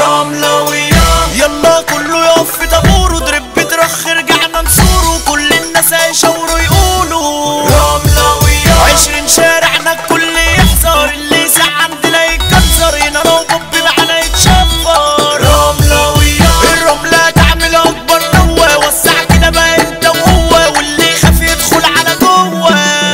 رملوية يلا كله يقف في طابور وضرب بترخ رجعنا نصوره كل الناس هيشاوروا يقولوا رملوية عشرين شارعنا الكل يحذر اللي يسع عندنا يتكسر هنا لو بوب معانا يتشفر رملوية الرملة تعمل اكبر نوة وسع كده بقى انت وهو واللي يخاف يدخل على جوه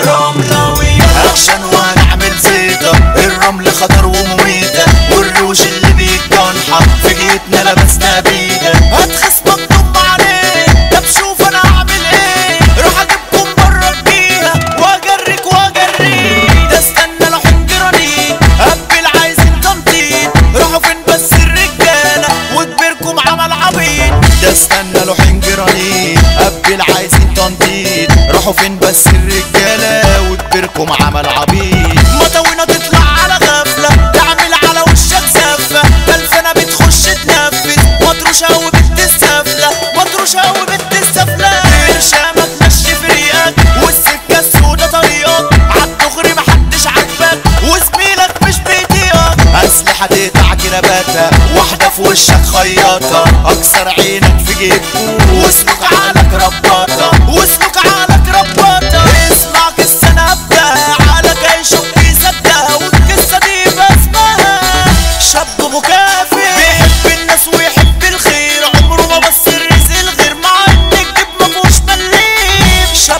رملوية اكشن وهنعمل زيطة الرمل خطر ومميتة والروش اللي بيتجنحة في جيتنا لبسنا بيدة هتخصمك ضم عليه طب شوف انا هعمل ايه روح اجيبكم بره الجيهة واجرك واجريك ده استنى لو حنجراني قبل عايزين تنطيط روحوا فين بس الرجالة وكبركم عمل عبيط ده استنى لو حنجراني قبل عايزين تنطيط روحوا فين بس الرجالة وكبركم عمل عبيط مطوينة تطلع على غفلة تعمل على وشك زفة بلفنة بتخش تنفذ مطروشة وبنت السفلة مطروشة وبنت السفلة برشامة تمشي في ريقك والسكة السودا طريقك عالدغري محدش عاجبك وزميلك مش بيطيقك أسلحة تقطع كرباتها واحدة في وشك خياطة أكسر عينك في جيبك واسلك عالك رباطة واسلك عالك رباطة اسمع قصة نبتة عالك هيشوف يصدق والقصة دي بسمها شاب مكافئ بيحب الناس ويحب الخير عمره ما بص الرزق الغير مع ان الجيب مفهوش مليم شاب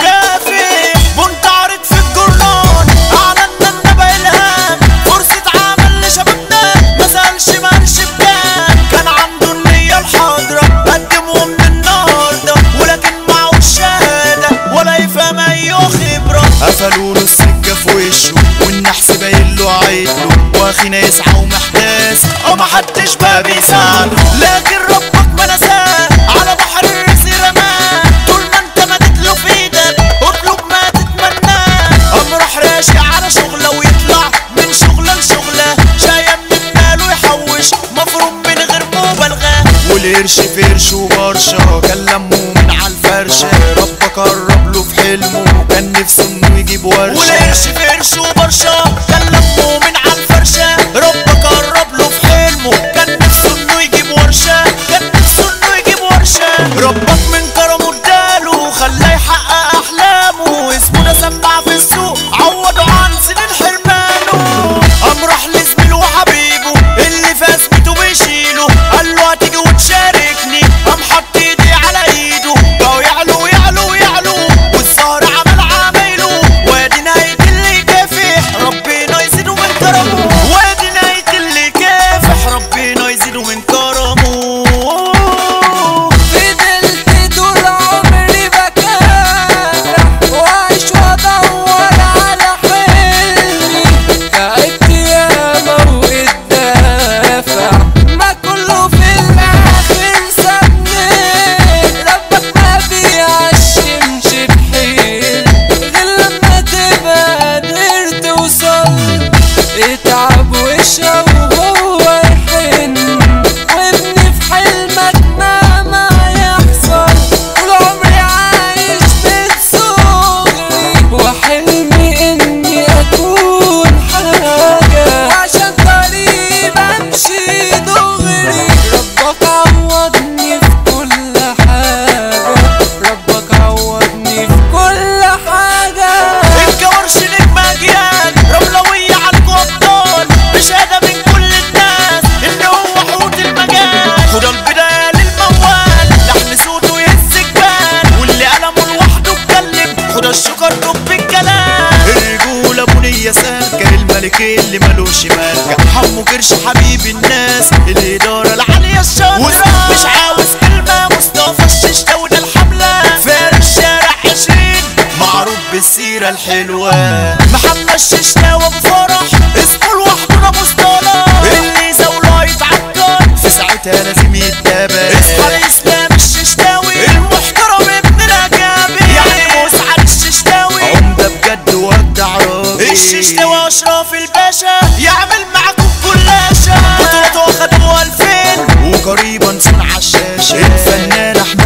مكافئ منتعرض في الجرنان اعلنا النبأ الهام فرصة عمل لشبابنا ما سألش مالش بكام كان عنده النية الحاضرة قدموا من النهاردة ولكن معهوش شهادة ولا يفهم اي خبرة قفلوا له السكة في وشه والنحس باين له عيله واخينا يسعى ومحتاس ومحدش بقى بيساعده لكن ربك ما نساه على بحر الرزق رماه طول ما انت مدت له في ايدك اطلب ما تتمناه قام راح راشي على شغله ويطلع من شغله لشغله شاية من ماله يحوش مفروم من غير مبالغه والقرش في قرش وبرشا كان لمه من على الفرشه ربك قرب له في حلمه كان نفسه انه يجيب ورشه والقرش في قرش وبرشا كان لمه من على الفرشه ربك قرب له في حلمه كان نفسه انه يجيب ورشه كان نفسه انه يجيب ورشه ربك من كرمه اداله خلاه يحقق احلامه اسمه ده سمع في السوق عوضه عن سنين حرمانه قام راح لزميله وحبيبه اللي في ازمته بيشيله قال له هتيجي وتشاركني قام حط ايدي على ايده بقوا يعلو يعلو يعلو والزهر عمل عمايله وادي نهاية اللي يكافح ربنا يزيده من كرمه وادي نهاية اللي يكافح ربنا يزيده من كرمه فضلت طول عمري بكافح واعيش وادور على حلمي تعبت ياما واتدافع ما كله في الاخر سابني ربك ما بيعشمش بحيل غير لما تبقى قدرت توصل اتعب واشرب وهو يحن وابني في حلمك مهما يحصل طول عمري عايش من صغري وحلمي اني اكون حاجة عشان طريق بمشي دغري ربك عوضني في كل حاجة ربك عوضني في كل حاجة الجورش نجم اجيال رملوية عنكو ابطال بشهادة من كل الناس ان هو حوت المجال خد البداية للموال لحن صوته يهز الجبال واللي قلمه لوحده اتكلم خد الشكر رب الكلام الرجولة بنية سالكة الملك اللي ملوش مالكة حمو كرش حبيب الناس الإدارة العالية الشاطرة مش عاوز كلمة مصطفى الششتة وده الحملة فارس شارع عشرين معروف بالسيرة الحلوة محمد الششتاوي ابو فرح اسمه لوحده ده مصطلح اللي زاوله يتعكر في ساعتها لازم يتدابر اصحى الاسلام الششتاوي المحترم ابن رجابي يعني مسعد الششتاوي عمدة بجد وابدع راجل الششتاوي اشرف الباشا يعمل معاكم كلاشة بطولته واخدوا 2000 وقريبا صنع الشاشة الفنان احمد